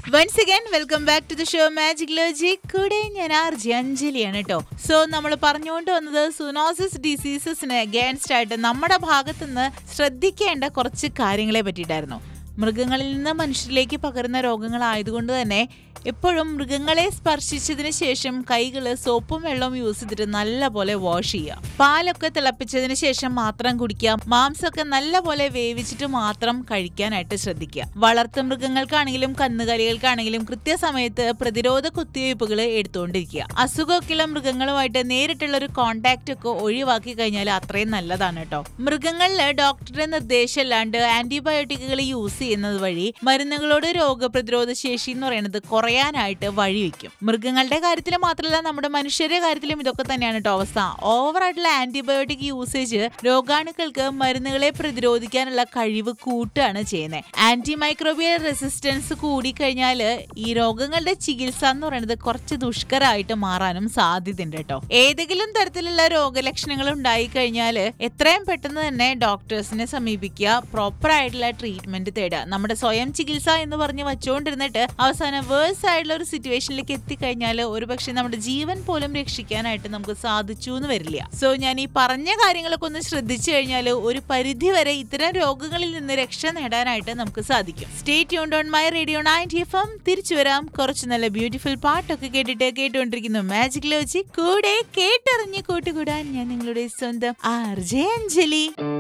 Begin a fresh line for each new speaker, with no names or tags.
once again welcome back to the show magic ലോജി കൂടെ ഞാൻ ആർ ജി അഞ്ജലിയാണ് കേട്ടോ സോ നമ്മൾ പറഞ്ഞുകൊണ്ട് വന്നത് സുനോസിസ് ഡിസീസസിന് അഗേൻസ്റ്റ് ആയിട്ട് നമ്മുടെ ഭാഗത്തുനിന്ന് ശ്രദ്ധിക്കേണ്ട കുറച്ച് കാര്യങ്ങളെ പറ്റിയിട്ടായിരുന്നു മൃഗങ്ങളിൽ നിന്ന് മനുഷ്യരിലേക്ക് പകരുന്ന രോഗങ്ങളായതുകൊണ്ട് തന്നെ എപ്പോഴും മൃഗങ്ങളെ സ്പർശിച്ചതിന് ശേഷം കൈകൾ സോപ്പും വെള്ളവും യൂസ് ചെയ്തിട്ട് നല്ലപോലെ വാഷ് ചെയ്യുക പാലൊക്കെ തിളപ്പിച്ചതിന് ശേഷം മാത്രം കുടിക്കുക മാംസമൊക്കെ നല്ലപോലെ വേവിച്ചിട്ട് മാത്രം കഴിക്കാനായിട്ട് ശ്രദ്ധിക്കുക വളർത്തു മൃഗങ്ങൾക്കാണെങ്കിലും കന്നുകാലികൾക്കാണെങ്കിലും കൃത്യസമയത്ത് പ്രതിരോധ കുത്തിവയ്പ്പുകൾ എടുത്തുകൊണ്ടിരിക്കുക അസുഖമൊക്കെയുള്ള മൃഗങ്ങളുമായിട്ട് നേരിട്ടുള്ള ഒരു കോണ്ടാക്ട് ഒക്കെ ഒഴിവാക്കി കഴിഞ്ഞാൽ അത്രയും നല്ലതാണ് കേട്ടോ മൃഗങ്ങളിൽ ഡോക്ടറുടെ നിർദ്ദേശമല്ലാണ്ട് ആന്റിബയോട്ടിക്കുകൾ യൂസ് ചെയ്യുന്നത് വഴി മരുന്നുകളോട് രോഗപ്രതിരോധ ശേഷി എന്ന് പറയുന്നത് കുറയാനായിട്ട് വഴിവെക്കും മൃഗങ്ങളുടെ കാര്യത്തിൽ മാത്രമല്ല നമ്മുടെ മനുഷ്യരുടെ കാര്യത്തിലും ഇതൊക്കെ തന്നെയാണ് കേട്ടോ അവസ്ഥ ഓവറായിട്ടുള്ള ആന്റിബയോട്ടിക് യൂസേജ് രോഗാണുക്കൾക്ക് മരുന്നുകളെ പ്രതിരോധിക്കാനുള്ള കഴിവ് കൂട്ടുകയാണ് ചെയ്യുന്നത് ആന്റി മൈക്രോബിയൽ റെസിസ്റ്റൻസ് കൂടിക്കഴിഞ്ഞാൽ ഈ രോഗങ്ങളുടെ ചികിത്സ എന്ന് പറയുന്നത് കുറച്ച് ദുഷ്കരമായിട്ട് മാറാനും സാധ്യതയുണ്ട് കേട്ടോ ഏതെങ്കിലും തരത്തിലുള്ള രോഗലക്ഷണങ്ങൾ ഉണ്ടായി കഴിഞ്ഞാൽ എത്രയും പെട്ടെന്ന് തന്നെ ഡോക്ടേഴ്സിനെ സമീപിക്കുക പ്രോപ്പർ ആയിട്ടുള്ള ട്രീറ്റ്മെന്റ് തേടുക നമ്മുടെ സ്വയം ചികിത്സ എന്ന് പറഞ്ഞ് വച്ചുകൊണ്ടിരുന്നിട്ട് അവസാനം വേഴ്സ് ആയിട്ടുള്ള ഒരു സിറ്റുവേഷനിലേക്ക് എത്തിക്കഴിഞ്ഞാൽ ഒരുപക്ഷെ നമ്മുടെ ജീവൻ പോലും രക്ഷിക്കാനായിട്ട് നമുക്ക് സാധിച്ചു എന്ന് വരില്ല സോ ഞാൻ ഈ പറഞ്ഞ കാര്യങ്ങളൊക്കെ ഒന്ന് ശ്രദ്ധിച്ചു കഴിഞ്ഞാൽ ഒരു പരിധി വരെ ഇത്തരം രോഗങ്ങളിൽ നിന്ന് രക്ഷ നേടാനായിട്ട് നമുക്ക് സാധിക്കും stay tuned on my radio ninety F M തിരിച്ചു വരാം കുറച്ച് നല്ല ബ്യൂട്ടിഫുൾ പാട്ടൊക്കെ കേട്ടിട്ട് കേട്ടുകൊണ്ടിരിക്കുന്നു മാജിക് ലോജി കൂടെ കേട്ടറിഞ്ഞ് കൂട്ടുകൂടാൻ ഞാൻ നിങ്ങളുടെ സ്വന്തം ആർ ജെ അഞ്ജലി